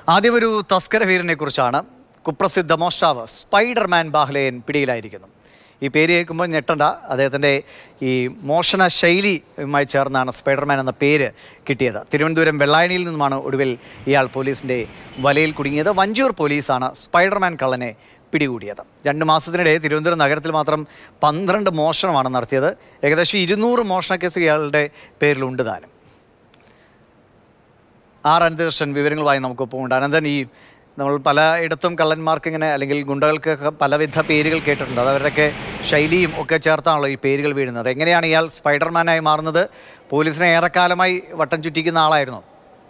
ആദ്യം ഒരു തസ്കര വീരനെ കുറിച്ചാണ് കുപ്രസിദ്ധ മോഷ്ടാവ് സ്പൈഡർമാൻ ബാഹ്ലേയൻ പിടിയിലായിരിക്കുന്നു ഈ പേര് കേൾക്കുമ്പോൾ ഞെട്ടണ്ട അദ്ദേഹത്തിൻ്റെ ഈ മോഷണ ശൈലിയുമായി ചേർന്നാണ് സ്പൈഡർമാൻ എന്ന പേര് കിട്ടിയത് തിരുവനന്തപുരം വെള്ളായണിയിൽ നിന്നുമാണ് ഒടുവിൽ ഇയാൾ പോലീസിൻ്റെ വലയിൽ കുടുങ്ങിയത് വഞ്ചൂർ പോലീസാണ് സ്പൈഡർമാൻ കള്ളനെ പിടികൂടിയത് രണ്ട് മാസത്തിനിടെ തിരുവനന്തപുരം നഗരത്തിൽ മാത്രം പന്ത്രണ്ട് മോഷണമാണ് നടത്തിയത് ഏകദേശം ഇരുന്നൂറ് മോഷണ കേസ് ഇയാളുടെ പേരിലുണ്ട് താനും ആർ അനന്തകൃഷ്ണൻ വിവരങ്ങളുമായി നമുക്കൊപ്പം ഉണ്ട് അനന്തൻ ഈ നമ്മൾ പലയിടത്തും കള്ളന്മാർക്ക് ഇങ്ങനെ അല്ലെങ്കിൽ ഗുണ്ടകൾക്കൊക്കെ പലവിധ പേരുകൾ കേട്ടിട്ടുണ്ട് അത് അവരുടെയൊക്കെ ശൈലിയും ഒക്കെ ചേർത്താണല്ലോ ഈ പേരുകൾ വീഴുന്നത് എങ്ങനെയാണ് ഇയാൾ സ്പൈഡർമാനായി മാറുന്നത് പോലീസിനെ ഏറെക്കാലമായി വട്ടം ചുറ്റിക്കുന്ന ആളായിരുന്നു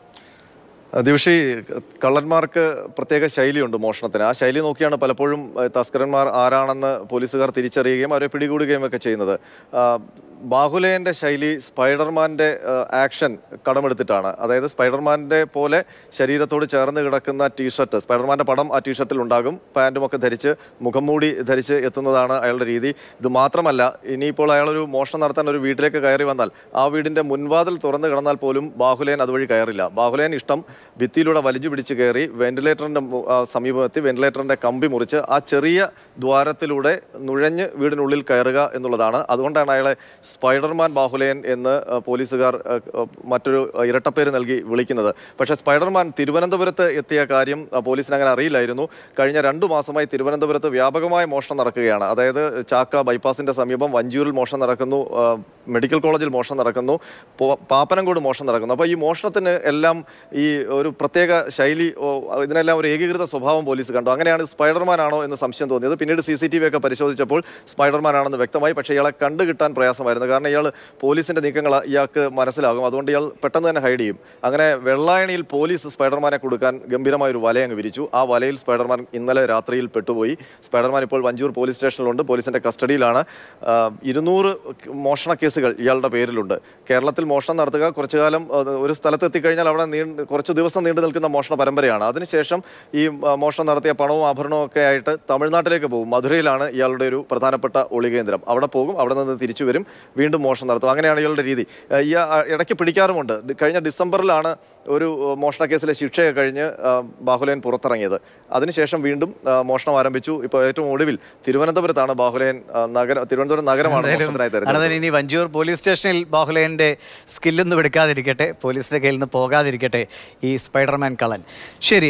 ദിവഷി കള്ളന്മാർക്ക് പ്രത്യേക ശൈലിയുണ്ട് മോഷണത്തിന് ആ ശൈലി നോക്കിയാണ് പലപ്പോഴും ഏഹ്, തസ്കരന്മാർ ആരാണെന്ന് പോലീസുകാർ തിരിച്ചറിയുകയും അവരെ പിടികൂടുകയും ഒക്കെ ചെയ്യുന്നത് ആ, ബാഹുലേയന്റെ ശൈലി സ്പൈഡർമാന്റെ ഏഹ്, ആക്ഷൻ കടമെടുത്തിട്ടാണ് അതായത് സ്പൈഡർമാന്റെ പോലെ ശരീരത്തോട് ചേർന്ന് കിടക്കുന്ന ടീഷർട്ട് സ്പൈഡർമാന്റെ പടം ആ ടീഷർട്ടിൽ ഉണ്ടാകും പാൻറ്റും ഒക്കെ ധരിച്ച് മുഖം മൂടി ധരിച്ച് എത്തുന്നതാണ് അയാളുടെ രീതി ഇത് മാത്രമല്ല ഇനിയിപ്പോൾ അയാളൊരു മോഷണം നടത്താൻ ഒരു വീട്ടിലേക്ക് കയറി വന്നാൽ ആ വീടിന്റെ മുൻവാതിൽ തുറന്നു കിടന്നാൽ പോലും ബാഹുലേയൻ അതുവഴി കയറില്ല ബാഹുലേയൻ ഇഷ്ടം ഭിത്തിയിലൂടെ വലിച്ചു പിടിച്ച് കയറി വെന്റിലേറ്ററിന്റെ മു- ആ, സമീപമെത്തി വെന്റിലേറ്ററിന്റെ കമ്പി മുറിച്ച് ആ ചെറിയ ദ്വാരത്തിലൂടെ നുഴഞ്ഞ് വീടിനുള്ളിൽ കയറുക എന്നുള്ളതാണ് അതുകൊണ്ടാണ് അയാളെ സ്പൈഡർമാൻ ബാഹുലേയൻ എന്ന് ആ, പോലീസുകാർ ആ, ആ, മറ്റൊരു ആ, ഇരട്ടപ്പേര് നൽകി വിളിക്കുന്നത് പക്ഷേ സ്പൈഡർമാൻ തിരുവനന്തപുരത്ത് എത്തിയ കാര്യം ആ, പോലീസിന് അങ്ങനെ അറിയില്ലായിരുന്നു കഴിഞ്ഞ രണ്ടു മാസമായി തിരുവനന്തപുരത്ത് വ്യാപകമായ മോഷണം നടക്കുകയാണ് അതായത് ചാക്ക ബൈപ്പാസിന്റെ സമീപം വഞ്ചൂരിൽ മോഷണം നടക്കുന്നു ആ, മെഡിക്കൽ കോളേജിൽ മോഷണം നടക്കുന്നു പോ- പാപ്പനംകോട് മോഷണം നടക്കുന്നു അപ്പോൾ ഈ മോഷണത്തിന് എല്ലാം ഈ ഒരു പ്രത്യേക ശൈലി ഓ, ഇതിനെല്ലാം ഒരു ഏകീകൃത സ്വഭാവം പോലീസ് കണ്ടു അങ്ങനെയാണ് സ്പൈഡർമാൻ ആണോ എന്ന് സംശയം തോന്നിയത് പിന്നീട് സി സി ടി വി ഒക്കെ പരിശോധിച്ചപ്പോൾ സ്പൈഡർമാൻ ആണെന്ന് വ്യക്തമായി പക്ഷേ ഇയാളെ കണ്ടു കിട്ടാൻ പ്രയാസമായിരുന്നു കാരണം ഇയാൾ പോലീസിന്റെ നീക്കങ്ങൾ ഇയാൾക്ക് മനസ്സിലാകും അതുകൊണ്ട് ഇയാൾ പെട്ടെന്ന് തന്നെ ഹൈഡ് ചെയ്യും അങ്ങനെ വെള്ളായണിയിൽ പോലീസ് സ്പൈഡർമാനെ കൊടുക്കാൻ ഗംഭീരമായ ഒരു വല അങ്ങ് വിരിച്ചു ആ വലയിൽ സ്പൈഡർമാൻ ഇന്നലെ രാത്രിയിൽ പെട്ടുപോയി സ്പൈഡർമാൻ ഇപ്പോൾ വഞ്ചൂർ പോലീസ് സ്റ്റേഷനിലുണ്ട് പോലീസിന്റെ കസ്റ്റഡിയിലാണ് ആ, ഇരുന്നൂറ് മോഷണ കേസുകൾ ഇയാളുടെ പേരിലുണ്ട് കേരളത്തിൽ മോഷണം നടത്തുക കുറച്ചു കാലം ആ, ഒരു സ്ഥലത്ത് എത്തിക്കഴിഞ്ഞാൽ അവിടെ നീണ്ട് കുറച്ച് ദിവസം നീണ്ടു നിൽക്കുന്ന മോഷണ പരമ്പരയാണ് അതിനുശേഷം ഈ ആ, മോഷണം നടത്തിയ പണവും ആഭരണവും ഒക്കെ ആയിട്ട് തമിഴ്നാട്ടിലേക്ക് പോകും മധുരയിലാണ് ഇയാളുടെ ഒരു പ്രധാനപ്പെട്ട ഒളികേന്ദ്രം അവിടെ പോകും അവിടെ നിന്ന് തിരിച്ചു വരും വീണ്ടും മോഷണം നടത്തും അങ്ങനെയാണ് ഇയാളുടെ രീതി ആ, ഈ ആ, ഇടയ്ക്ക് പിടിക്കാറുമുണ്ട് ഡി- കഴിഞ്ഞ ഡിസംബറിലാണ് ഒരു ആ, മോഷണ കേസിലെ ശിക്ഷയൊക്കെ കഴിഞ്ഞ് ആ, ബാഹുലേയൻ പുറത്തിറങ്ങിയത് അതിനുശേഷം വീണ്ടും ആ, മോഷണം ആരംഭിച്ചു ഇപ്പോൾ ഏറ്റവും ഒടുവിൽ തിരുവനന്തപുരത്താണ് ബാഹുലേയൻ ആ, നഗരം തിരുവനന്തപുരം നഗരമാണ് മോഷണത്തിനായി തെരഞ്ഞെടുത്തത് അനന്തൻ ഇനി വഞ്ചൂർ പോലീസ് സ്റ്റേഷനിൽ ബാഹുലേയൻ്റെ സ്കില്ലൊന്നും എടുക്കാതിരിക്കട്ടെ പോലീസിന്റെ കയ്യിൽ നിന്ന് പോകാതിരിക്കട്ടെ ഈ സ്പൈഡർമാൻ കള്ളൻ ശരി